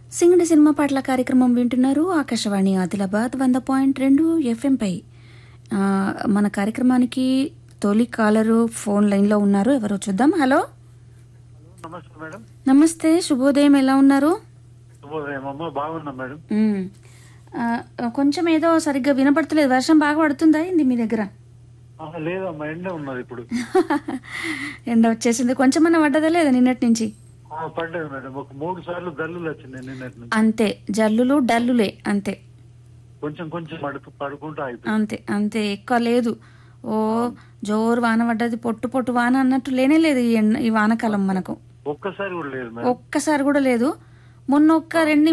సింగడి cinema పాటల కార్యక్రమం వింటున్నారు ఆకాశవాణి ఆదిలాబాద్ వంద పాయింట్ రెండు ఎఫ్ఎంపై ఆ, మన కార్యక్రమానికి తొలి కాలరు ఫోన్ లైన్లో ఉన్నారు ఎవరో చూద్దాం హలో నమస్తే మేడం నమస్తే శుభోదయం ఎలా ఉన్నారు శుభోదయం అమ్మ బాగున్నా మేడం మ్, ఆ, కొంచెం ఏదో సరిగ్గా వినపడతలేదు వర్షం బాగా పడుతుందా ఏంది మీ దగ్గర ఆ, లేదమ్మా ఎండే ఉన్నది ఇప్పుడు ఎండ వచ్చేసింది కొంచెమన్నా పడ్డదా లేదా నిన్నటి నుంచి ఆ, పడ్డది మేడం ఒక మూడు సార్లు దల్లులు వచ్చినాయి నిన్నటి నుంచి అంతే జల్లులు డల్లులే అంతే కొంచెం కొంచెం పడుకు పడుకుంటూ అయిపోయింది అంతే అంతే ఎక్కువ లేదు ఓ జోరు వాన పడ్డది పొట్టు పొట్టు వాన అన్నట్టు లేనే లేదు ఈ ఎండ- ఈ వానకాలం మనకు ఒక్కసారి కూడా లేదు మేడం ఒక్కసారి కూడా లేదు మొన్న ఒక్క రెండు